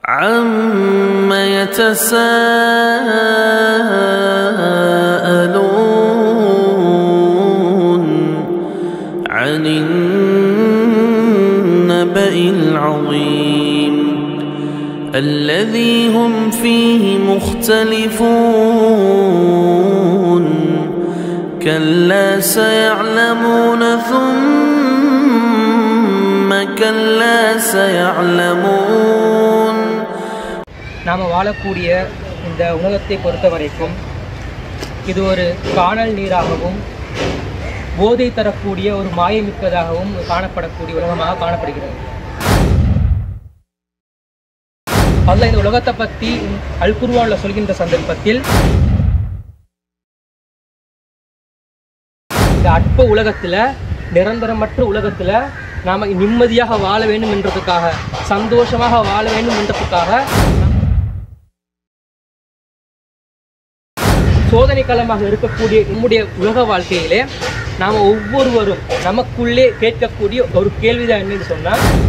عم يتساءلون عن النبأ العظيم الذي هم فيه مختلفون كلا سيعلمون ثم كلا سيعلمون நாம் வாழக்கூடிய இந்த உலகத்தை பொறுத்த வரைக்கும் இது ஒரு காணல் நீராகவும் போதை தரக்கூடிய ஒரு மாயமிக்கதாகவும் காணப்படக்கூடிய உலகமாக காணப்படுகிறது அல்லாஹ் இந்த உலகத்தை பற்றி அல் குர்ஆன்ல சொல்கின்ற சந்தர்ப்பத்தில் இந்த அற்ப உலகத்துல நிரந்தரமற்ற உலகத்துல நாம நிம்மதியாக வாழ வேண்டும் என்றதுக்காக சந்தோஷமாக வாழ வேண்டும் என்றதுக்காக சோதனை களமாக இருக்கக்கூடிய நம்முடைய உலக வாழ்க்கையிலே நாம ஒவ்வொருவரும் நமக்குள்ளே கேட்கக்கூடிய ஒரு கேள்விதான் என்னன்னு சொன்னா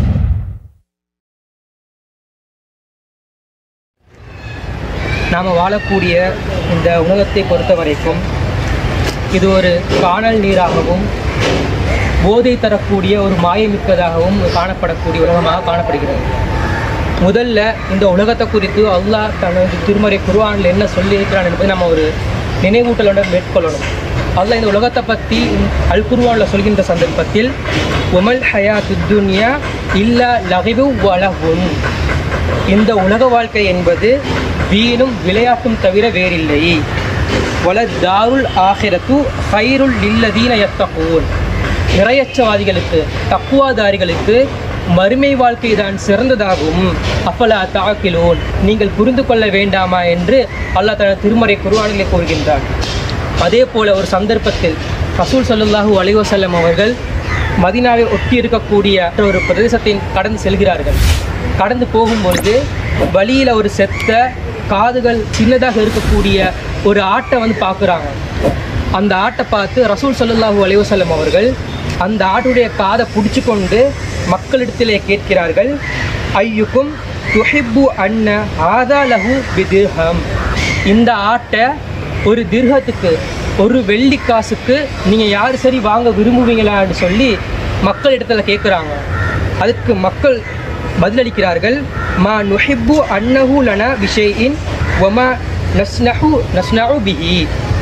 நாம் வாழக்கூடிய இந்த உலகத்தை பொறுத்த வரைக்கும் இது ஒரு காணல் நீராகவும் போதை தரக்கூடிய ஒரு மாயமிக்கதாகவும் காணப்படக்கூடிய உலகமாக காணப்படுகிறது முதல்ல இந்த உலகத்தை குறித்து அல்லாஹ் தனது திருமறை குர்ஆனில் என்ன சொல்லியிருக்கிறான் என்பதை நம்ம ஒரு நினைவூட்டலுடன் மேற்கொள்ளணும் அல்லாஹ் இந்த உலகத்தை பற்றி அல் குர்ஆனில் சொல்கின்ற சந்தர்ப்பத்தில் உமல் ஹயாத்து துன்யா இல்லா லகிவு வலகும் இந்த உலக வாழ்க்கை என்பது வீணும் விளையாட்டும் தவிர வேறில்லை வல தாருல் ஆஹிரத்து ஹைருல் லில்லதீன யத்தகூன் இறையச்சவாதிகளுக்கு தக்குவாதாரிகளுக்கு மறுமை வாழ்க்கை தான் சிறந்ததாகும் அப்பலா தாக்கிலோன் நீங்கள் புரிந்து கொள்ள வேண்டாமா என்று அல்லாஹ் தனது திருமறை குருவானிலே கூறுகின்றார் அதே போல ஒரு சந்தர்ப்பத்தில் ரசூல் ஸல்லல்லாஹு அலைஹி வஸல்லம் அவர்கள் மதீனாவை ஒட்டி இருக்கக்கூடிய ஒரு பிரதேசத்தை கடந்து செல்கிறார்கள் கடந்து போகும்பொழுது வழியில் ஒரு செத்த காதுகள் சின்னதாக இருக்கக்கூடிய ஒரு ஆட்டை வந்து பார்க்குறாங்க அந்த ஆட்டை பார்த்து ரசூல் ஸல்லல்லாஹு அலைஹி வஸல்லம் அவர்கள் அந்த ஆட்டுடைய காதை பிடிச்சு கொண்டு மக்களிடத்திலே கேட்கிறார்கள் ஐயுக்கும் துஹிப்பு அன்ன ஆதா லஹு பிதிர்ஹம் இந்த ஆட்டை ஒரு திர்ஹத்துக்கு ஒரு வெள்ளி காசுக்கு நீங்கள் யார் சரி வாங்க விரும்புவீங்களான்னு சொல்லி மக்களிடத்தில் கேட்குறாங்க அதுக்கு மக்கள் பதிலளிக்கிறார்கள் மா நுஹிப்பு அன்னஹு லனா விஷயின் ஒமா நஸ்னஹு நஸ்னஹு பிஹி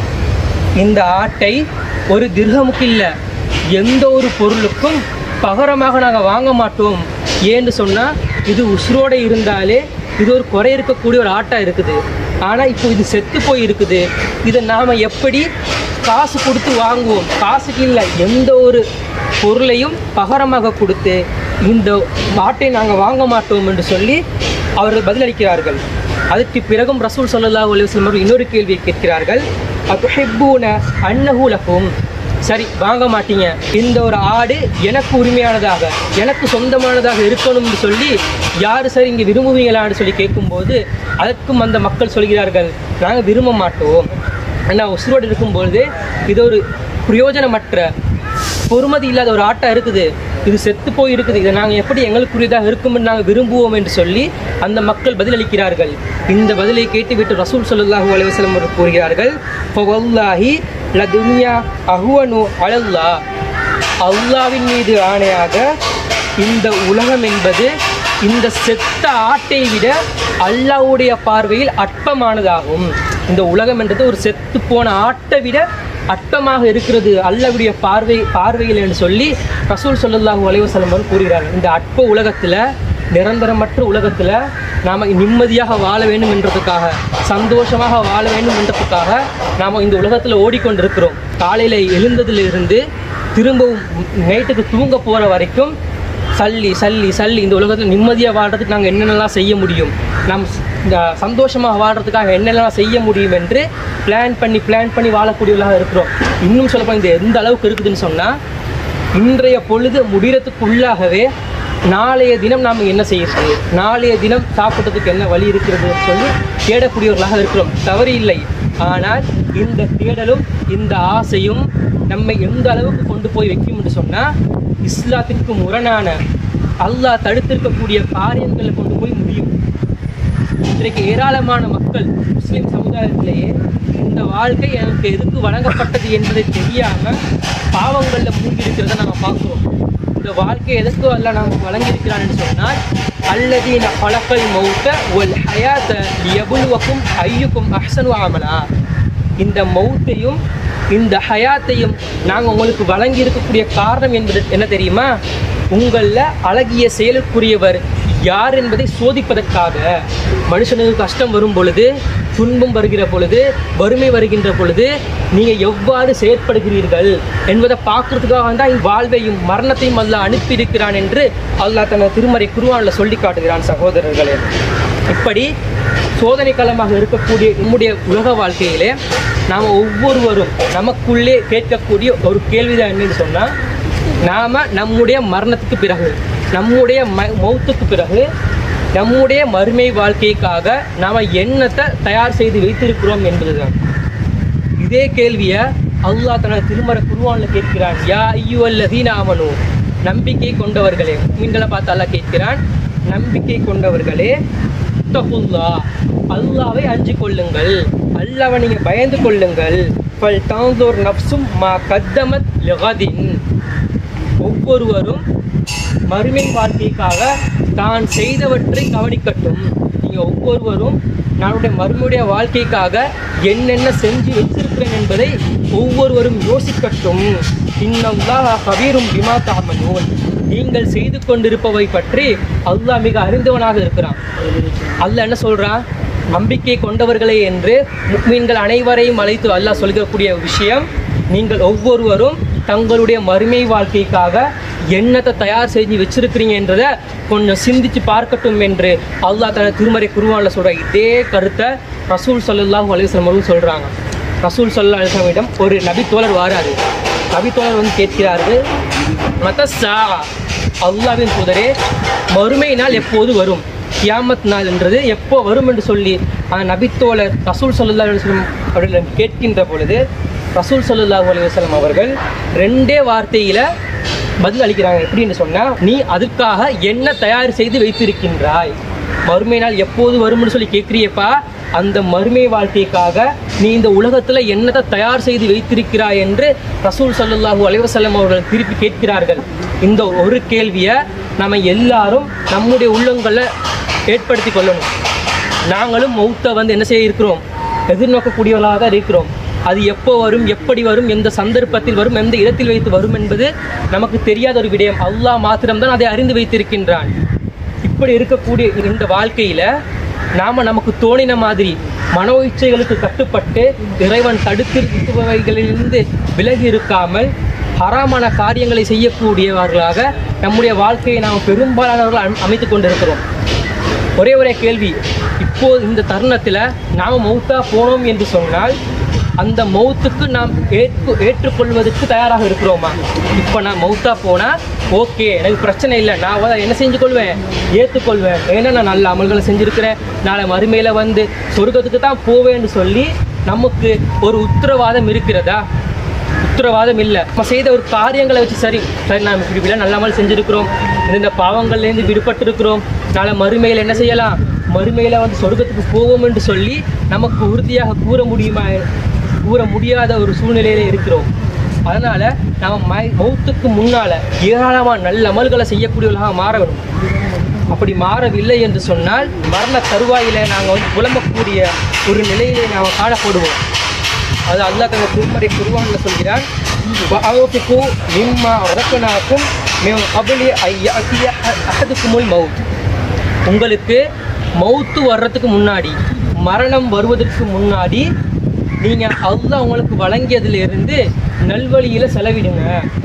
இந்த ஆட்டை ஒரு திர்ஹமுக்கு இல்லை எந்த ஒரு பொருளுக்கும் பகரமாக நாங்கள் வாங்க மாட்டோம் ஏன்னு சொன்னால் இது உசுரோடு இருந்தாலே இது ஒரு குறை இருக்கக்கூடிய ஒரு ஆட்டாக இருக்குது ஆனால் இப்போ இது செத்து போய் இருக்குது இதை நாம் எப்படி காசு கொடுத்து வாங்குவோம் காசுக்கு இல்லை எந்த ஒரு பொருளையும் பகரமாக கொடுத்து இந்த ஆட்டை நாங்கள் வாங்க மாட்டோம் என்று சொல்லி அவர்கள் பதிலளிக்கிறார்கள் அதற்கு பிறகும் ரசூல் ஸல்லல்லாஹு அலைஹி வஸல்லம் அவர்கள் இன்னொரு கேள்வியை கேட்கிறார்கள் அதுஹிப்பூன அன்னஹு லகும் சரி வாங்க மாட்டீங்க இந்த ஒரு ஆடு எனக்கு உரிமையானதாக எனக்கு சொந்தமானதாக இருக்கணும்னு சொல்லி யார் சரி இங்கே விரும்புவீங்களான்னு சொல்லி கேட்கும்போது அதற்கும் அந்த மக்கள் சொல்கிறார்கள் நாங்கள் விரும்ப மாட்டோம் ஆனால் உசுரோடு இருக்கும்பொழுது இது ஒரு பிரயோஜனமற்ற பொறுமதி இல்லாத ஒரு ஆட்டா இருக்குது இது செத்து போய் இருக்குது இதை நாங்கள் எப்படி எங்களுக்குரியதாக இருக்கும்னு நாங்கள் விரும்புவோம் என்று சொல்லி அந்த மக்கள் பதிலளிக்கிறார்கள் இந்த பதிலை கேட்டுவிட்டு ரசூல் ஸல்லல்லாஹு அலைஹி வஸல்லம் அவர்கள் கூறுகிறார்கள் ஃபவல்லாஹி லதுன்யா அஹுவனு அலல்லா அல்லாவின் மீது ஆணையாக இந்த உலகம் என்பது இந்த செத்த ஆட்டை விட அல்லாஹ்வுடைய பார்வையில் அற்பமானதாகும் இந்த உலகம் என்றது ஒரு செத்து போன ஆட்டை விட அற்பமாக இருக்கிறது அல்லாஹ்வுடைய பார்வை பார்வையில் என்று சொல்லி ரசூல் ஸல்லல்லாஹு அலைஹி வஸல்லம் அவர்கள் கூறுகிறார்கள் இந்த அற்ப உலகத்தில் நிரந்தரமற்ற உலகத்தில் நாம் நிம்மதியாக வாழ வேண்டும் என்றதுக்காக சந்தோஷமாக வாழ வேண்டும் என்றதுக்காக நாம் இந்த உலகத்தில் ஓடிக்கொண்டிருக்கிறோம் காலையில் எழுந்ததிலிருந்து திரும்பவும் நைட்டுக்கு தூங்க போகிற வரைக்கும் சல்லி சல்லி சல்லி இந்த உலகத்தில் நிம்மதியாக வாழ்கிறதுக்கு நாங்கள் என்னென்னலாம் செய்ய முடியும் நாம் ஸ்- இந்த சந்தோஷமாக வாழ்கிறதுக்காக என்னென்னலாம் செய்ய முடியும் என்று பிளான் பண்ணி பிளான் பண்ணி வாழக்கூடியவர்களாக இருக்கிறோம் இன்னும் சொல்லப்போனால் இந்த எந்த அளவுக்கு இருக்குதுன்னு சொன்னால் இன்றைய பொழுது முடிகிறதுக்குள்ளாகவே நாளைய தினம் நாம் என்ன செய்யறது நாளைய தினம் சாப்பிட்றதுக்கு என்ன வழி இருக்கிறது சொல்லி தேடக்கூடியவர்களாக இருக்கிறோம் தவறு இல்லை ஆனால் இந்த தேடலும் இந்த ஆசையும் நம்மை எந்த அளவுக்கு கொண்டு போய் வைக்கும் என்று சொன்னால் இஸ்லாத்திற்கு முரணான அல்லாஹ் தடுத்திருக்கக்கூடிய காரியங்களை கொண்டு போய் முடியும் இன்றைக்கு ஏராளமான மக்கள் முஸ்லிம் சமுதாயத்திலேயே இந்த வாழ்க்கை எனக்கு எதுக்கு வழங்கப்பட்டது என்பதை தெரியாம பாவங்கள்ல மூழ்கி இருக்கிறத நாம பார்க்கிறோம் இந்த வாழ்க்கை எதற்கோ அல்ல நாம் வழங்கியிருக்கிறான்னு சொன்னால் அல்லதீன பழக்கல் மௌத்த ஒல் ஹயாத்த எபுலுவக்கும் ஐயுக்கும் அஹ்சனு ஆமலா இந்த மௌத்தையும் இந்த ஹயாத்தையும் நாங்கள் உங்களுக்கு வழங்கி இருக்கக்கூடிய காரணம் என்பது என்ன தெரியுமா உங்களில் அழகிய செயலுக்குரியவர் யார் என்பதை சோதிப்பதற்காக மனுஷனுக்கு கஷ்டம் வரும் பொழுது துன்பம் வருகிற பொழுது வறுமை வருகின்ற பொழுது நீங்கள் எவ்வாறு செயற்படுகிறீர்கள் என்பதை பார்க்கறதுக்காக தான் வாழ்வையும் மரணத்தையும் அல்லாஹ் அனுப்பியிருக்கிறான் என்று அல்லாஹ் தனது திருமறை குருவானில் சொல்லி காட்டுகிறான் சகோதரர்களே இப்படி சோதனை காலமாக இருக்கக்கூடிய நம்முடைய உலக வாழ்க்கையிலே நாம் ஒவ்வொருவரும் நமக்குள்ளே கேட்கக்கூடிய ஒரு கேள்விதான் என்னன்னு சொன்னால் நாம் நம்முடைய மரணத்துக்கு பிறகு நம்முடைய ம மௌத்துக்கு பிறகு நம்முடைய மறுமை வாழ்க்கைக்காக நாம் என்னத்தை தயார் செய்து வைத்திருக்கிறோம் என்பதுதான் இதே கேள்வியை அல்லாஹ் தனது திருமற குருவானில் கேட்கிறான் யா ஐயோ அல்லதீன ஆமனு நம்பிக்கை கொண்டவர்களே மீன்களை பார்த்து அல்லாஹ் கேட்கிறான் நம்பிக்கை கொண்டவர்களே தகுல்லா அல்லாவை அஞ்சு கொள்ளுங்கள் அல்லாவை நீங்கள் பயந்து கொள்ளுங்கள் பல் தாந்தோர் நப்சும் மா கத்தமத் லெகதின் ஒவ்வொருவரும் மறுமை வாழ்க்கைக்காக தான் செய்தவற்றை கவனிக்கட்டும் நீங்கள் ஒவ்வொருவரும் நம்முடைய மறுமையுடைய வாழ்க்கைக்காக என்னென்ன செஞ்சு வச்சிருக்கிறேன் என்பதை ஒவ்வொருவரும் யோசிக்கட்டும் இன்னல்லா கபீரும் பிமா தாமனூன் நீங்கள் செய்து கொண்டிருப்பவை பற்றி அல்லாஹ் மிக அறிந்தவனாக இருக்கிறான் அல்லாஹ் என்ன சொல்றான் நம்பிக்கை கொண்டவர்களே என்று முக்மீன்கள் அனைவரையும் அழைத்து அல்லாஹ் சொல்கிறக்கூடிய விஷயம் நீங்கள் ஒவ்வொருவரும் தங்களுடைய மறுமை வாழ்க்கைக்காக என்னத்தை தயார் செஞ்சு வச்சிருக்கிறீங்க என்றதை கொஞ்சம் சிந்திச்சு பார்க்கட்டும் என்று அல்லாஹ் தன திருமறை குருவானில் சொல்ற இதே கருத்தை ரசூல் சல்லாஹூ அலிஸ்லம் அவர்கள் சொல்றாங்க ரசூல் சல்லா அலிஸ்லமிடம் ஒரு நபி தோழர் வாராரு நபி தோழர் வந்து கேட்கிறார்கள் மத சா அல்லாவின் தூதரே மறுமை நாள் எப்போது வரும் கியாமத் நாள் என்றது எப்போ வரும் என்று சொல்லி அந்த நபித்தோழர் ரசூல் சல்லா அலுவலம் அவர்களிடம் கேட்கின்ற பொழுது ரசூல் சல்லாஹூ அலுவலம் அவர்கள் ரெண்டே வார்த்தையில பதில் அளிக்கிறாங்க எப்படின்னு சொன்னா நீ அதுக்காக என்ன தயார் செய்து வைத்திருக்கின்றாய் மறுமை நாள் எப்போது வரும்னு சொல்லி கேட்கிறியப்பா அந்த மறுமை வாழ்க்கைக்காக நீ இந்த உலகத்துல என்னத்தை தயார் செய்து வைத்திருக்கிறாய் என்று ரசூல் சல்லல்லாஹு அலைவசல்லம் அவர்கள் திருப்பி கேட்கிறார்கள் இந்த ஒரு கேள்வியை நம்ம எல்லாரும் நம்முடைய உள்ளங்களில் ஏற்படுத்தி கொள்ளணும் நாங்களும் மௌத்தை வந்து என்ன செய்ய இருக்கிறோம் எதிர்நோக்கக்கூடியவர்களாக தான் இருக்கிறோம் அது எப்போ வரும் எப்படி வரும் எந்த சந்தர்ப்பத்தில் வரும் எந்த இடத்தில் வைத்து வரும் என்பது நமக்கு தெரியாத ஒரு விடயம் அல்லாஹ் மாத்திரம்தான் அதை அறிந்து வைத்திருக்கின்றான் இப்படி இருக்கக்கூடிய இந்த வாழ்க்கையில நாம நமக்கு தோணின மாதிரி மனோ இச்சைகளுக்கு கட்டுப்பட்டு இறைவன் தடுத்திருப்பவைகளிலிருந்து விலகி இருக்காமல் ஹராமான காரியங்களை செய்யக்கூடியவர்களாக நம்முடைய வாழ்க்கையை நாம் பெரும்பாலானவர்கள் அம்- அமைத்துக் கொண்டிருக்கிறோம் ஒரே ஒரே கேள்வி இப்போ இந்த தருணத்தில் நாம் மௌத்தா போனோம் என்று சொன்னால் அந்த மௌத்துக்கு நாம் ஏற்று ஏற்றுக்கொள்வதற்கு தயாராக இருக்கிறோமா இப்போ நான் மௌத்தா போனால் ஓகே எனக்கு பிரச்சனை இல்லை நான் வந்து என்ன செஞ்சு கொள்வேன் ஏற்றுக்கொள்வேன் ஏன்னா நான் நல்ல அமல்களை செஞ்சுருக்கிறேன் நாளை மறுமையில் வந்து சொர்க்கத்துக்கு தான் போவேன்னு சொல்லி நமக்கு ஒரு உத்தரவாதம் இருக்கிறதா உத்தரவாதம் இல்லை நம்ம செய்த ஒரு காரியங்களை வச்சு சரி சரி நாம் இப்படி இப்படி நல்ல அமல் செஞ்சுருக்கிறோம் இந்த பாவங்கள்லேருந்து விடுபட்டு இருக்கிறோம் நாளை மறுமையில் என்ன செய்யலாம் மறுமையில் வந்து சொர்க்கத்துக்கு போவோம் என்று சொல்லி நமக்கு உறுதியாக கூற முடியுமா கூற முடியாத ஒரு சூழ்நிலையில இருக்கிறோம் அதனால நம்ம மை மௌத்துக்கு முன்னால ஏராளமான நல்ல அமல்களை செய்யக்கூடியவர்களாக மாற வேண்டும் அப்படி மாறவில்லை என்று சொன்னால் மரண தருவாயில நாங்கள் வந்து புலம்பக்கூடிய ஒரு நிலையிலே நாம் காணப்படுவோம் அது அல்லாஹ் தனது திருமறை குருவான்ல சொல்கிறான் வஅவுஃபிகு மிம்மா ரக்கனாக்கும் மின் கபலி ஐயாத்திய அஹதுக்குமுல் மவுத் உங்களுக்கு மௌத்து வர்றதுக்கு முன்னாடி மரணம் வருவதற்கு முன்னாடி நீங்கள் அல்லாஹ் உங்களுக்கு வழங்கியதிலிருந்து நல்வழியில் செலவிடுங்க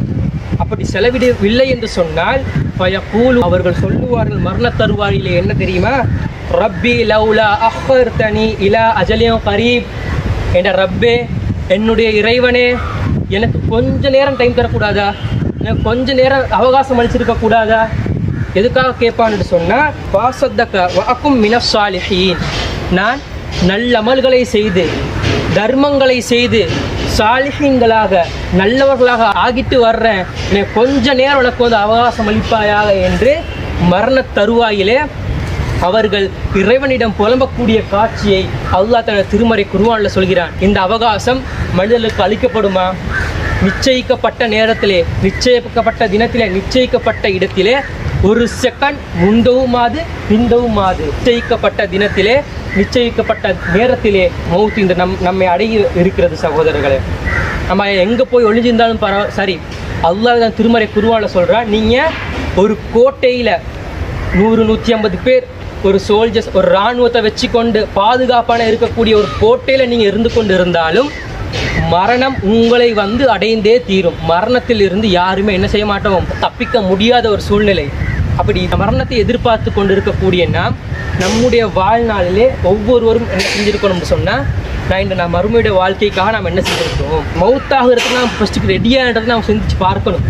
அப்படி செலவிடவில்லை என்று சொன்னால் ஃபயகூலு அவர்கள் சொல்லுவார்கள் மரண தருவாரிலே என்ன தெரியுமா ரப்பி லவ்லா அஹர் தனி இலா அஜலியம் கரீப் என்ற ரப்பே என்னுடைய இறைவனே எனக்கு கொஞ்ச நேரம் டைம் தரக்கூடாதா எனக்கு கொஞ்ச நேரம் அவகாசம் அளிச்சிருக்க கூடாதா எதுக்காக கேட்பான்னு சொன்னால் வாசத்தக்க வாக்கும் மினசாலிஹீன் நான் நல்ல அமல்களை செய்து தர்மங்களை செய்து சாலிஹீன்களாக நல்லவர்களாக ஆகிட்டு வர்றேன் எனக்கு கொஞ்ச நேரம் உனக்கு வந்து அவகாசம் அளிப்பாயாக என்று மரண தருவாயிலே அவர்கள் இறைவனிடம் புலம்பக்கூடிய காட்சியை அல்லாஹ் தனது திருமறை குருவான்ல சொல்கிறான் இந்த அவகாசம் மனிதர்களுக்கு அளிக்கப்படுமா நிச்சயிக்கப்பட்ட நேரத்திலே நிச்சயிக்கப்பட்ட தினத்திலே நிச்சயிக்கப்பட்ட இடத்திலே ஒரு செகண்ட் முந்தவுமாது பிந்தவுமாது நிச்சயிக்கப்பட்ட தினத்திலே நிச்சயிக்கப்பட்ட நேரத்திலே மௌத் இந்த நம் நம்மை அடங்கி இருக்கிறது சகோதரர்களே நம்ம எங்கே போய் ஒளிஞ்சிருந்தாலும் பரவ சரி அல்லாஹ் தான் திருமறை குருவால சொல்கிறான் நீங்கள் ஒரு கோட்டையில் நூறு நூற்றி ஐம்பது பேர் ஒரு சோல்ஜர்ஸ் ஒரு இராணுவத்தை வச்சுக்கொண்டு பாதுகாப்பான இருக்கக்கூடிய ஒரு கோட்டையில் நீங்கள் இருந்து கொண்டு இருந்தாலும் மரணம் உங்களை வந்து அடைந்தே தீரும் மரணத்தில் இருந்து யாருமே என்ன செய்ய மாட்டோம் தப்பிக்க முடியாத ஒரு சூழ்நிலை அப்படி இந்த மரணத்தை எதிர்பார்த்து கொண்டு இருக்கக்கூடிய நாம் நம்முடைய வாழ்நாளிலே ஒவ்வொருவரும் என்ன செஞ்சிருக்கணும்னு சொன்னால் நான் இந்த நான் மறுமையுடைய வாழ்க்கைக்காக நாம் என்ன செஞ்சிருக்கோம் மவுத்தாகிறதுக்கு நாம் ஃபஸ்ட்டுக்கு ரெடியானதை நாம் சிந்திச்சு பார்க்கணும்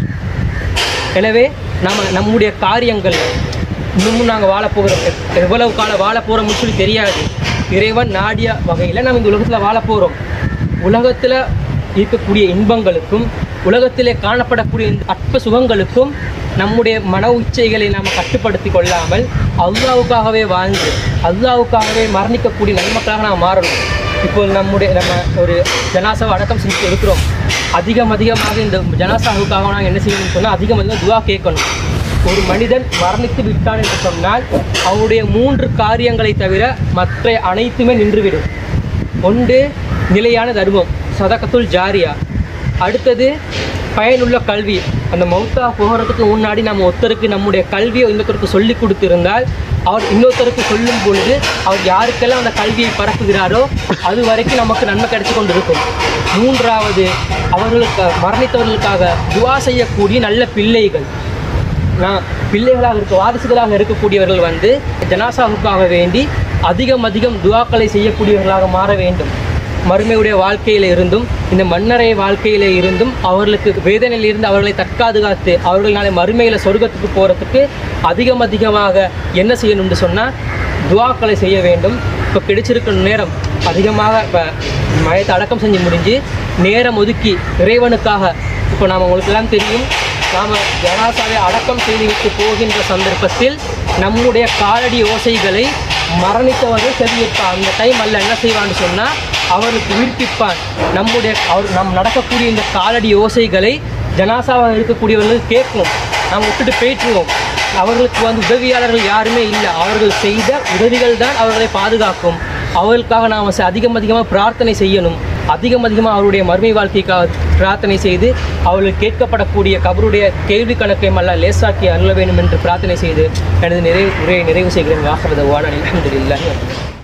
எனவே நம்ம நம்முடைய காரியங்கள் இன்னமும் நாங்கள் வாழ போகிறோம் எவ்- எவ்வளவு காலம் வாழ போகிறோம்னு சொல்லி தெரியாது இறைவன் நாடிய வகையில் நம்ம இந்த உலகத்தில் வாழ போகிறோம் உலகத்தில் இருக்கக்கூடிய இன்பங்களுக்கும் உலகத்திலே காணப்படக்கூடிய இந்த அற்ப சுகங்களுக்கும் நம்முடைய மன உச்சைகளை நாம் கட்டுப்படுத்தி கொள்ளாமல் அல்லாவுக்காகவே வாழ்ந்து அல்லாவுக்காகவே மரணிக்கக்கூடிய நன்மக்களாக நாம் மாறணும் இப்போ நம்முடைய நம்ம ஒரு ஜனாசாவை அடக்கம் செஞ்சு இருக்கிறோம் அதிகம் அதிகமாக இந்த ஜனாசாவுக்காக நாங்கள் என்ன செய்யணும்னு சொன்னால் அதிகம் அதிகம் துவா கேட்கணும் ஒரு மனிதன் மரணித்து விட்டான் என்று சொன்னால் அவனுடைய மூன்று காரியங்களை தவிர மற்ற அனைத்துமே நின்றுவிடும் ஒன்று நிலையான தர்மம் சதகத்துல் ஜாரியா அடுத்தது பயனுள்ள கல்வி அந்த மௌத்தா போகிறதுக்கு முன்னாடி நம்ம ஒருத்தருக்கு நம்முடைய கல்வியை இன்னொருத்தருக்கு சொல்லி கொடுத்திருந்தால் அவர் இன்னொருத்தருக்கு சொல்லும் பொழுது அவர் யாருக்கெல்லாம் அந்த கல்வியை பரப்புகிறாரோ அது வரைக்கும் நமக்கு நன்மை கிடைச்சு கொண்டு இருக்கும் மூன்றாவது அவர்களுக்கு மரணித்தவர்களுக்காக துவா செய்யக்கூடிய நல்ல பிள்ளைகள் நான் பிள்ளைகளாக இருக்க வாரிசுகளாக இருக்கக்கூடியவர்கள் வந்து ஜனாசாவுக்காக வேண்டி அதிகம் அதிகம் துவாக்களை செய்யக்கூடியவர்களாக மாற வேண்டும் மறுமையுடைய வாழ்க்கையில இருந்தும் இந்த மன்னரை வாழ்க்கையில இருந்தும் அவர்களுக்கு வேதனையில் இருந்து அவர்களை தற்காதுகாத்து அவர்கள் நாளை மறுமையில சொர்க்கத்துக்கு போறதுக்கு அதிகம் அதிகமாக என்ன செய்யணும்னு சொன்னா துவாக்களை செய்ய வேண்டும் இப்போ கிடைச்சிருக்கிற நேரம் அதிகமாக இப்போ மயத்தை அடக்கம் செஞ்சு முடிஞ்சு நேரம் ஒதுக்கி இறைவனுக்காக இப்போ நாம் உங்களுக்கு எல்லாம் தெரியும் நாம் ஜனாசாவை அடக்கம் செய்துவிட்டு போகின்ற சந்தர்ப்பத்தில் நம்முடைய காலடி ஓசைகளை மரணித்தவர்கள் செவியிருப்பான் அந்த டைம் அல்ல என்ன செய்வான்னு சொன்னால் அவருக்கு உயிர்ப்பிப்பான் நம்முடைய அவர் நம் நடக்கக்கூடிய இந்த காலடி ஓசைகளை ஜனாசாவாக இருக்கக்கூடியவர்கள் கேட்கும் நாம் விட்டுட்டு போயிட்டுருவோம் அவர்களுக்கு வந்து உதவியாளர்கள் யாருமே இல்லை அவர்கள் செய்த உதவிகள் தான் அவர்களை பாதுகாக்கும் அவர்களுக்காக நாம் அதிகம் அதிகமாக பிரார்த்தனை செய்யணும் அதிகம் அதிகமாக அவருடைய மறுமை வாழ்க்கைக்காக பிரார்த்தனை செய்து அவர்களுக்கு கேட்கப்படக்கூடிய கபருடைய கேள்வி கணக்கையும் அல்ல லேசாக்கி அருள வேண்டும் என்று பிரார்த்தனை செய்து எனது நிறைவு உரையை நிறைவு செய்கிறேன் வாசரத வான அலமதுல்லாஹி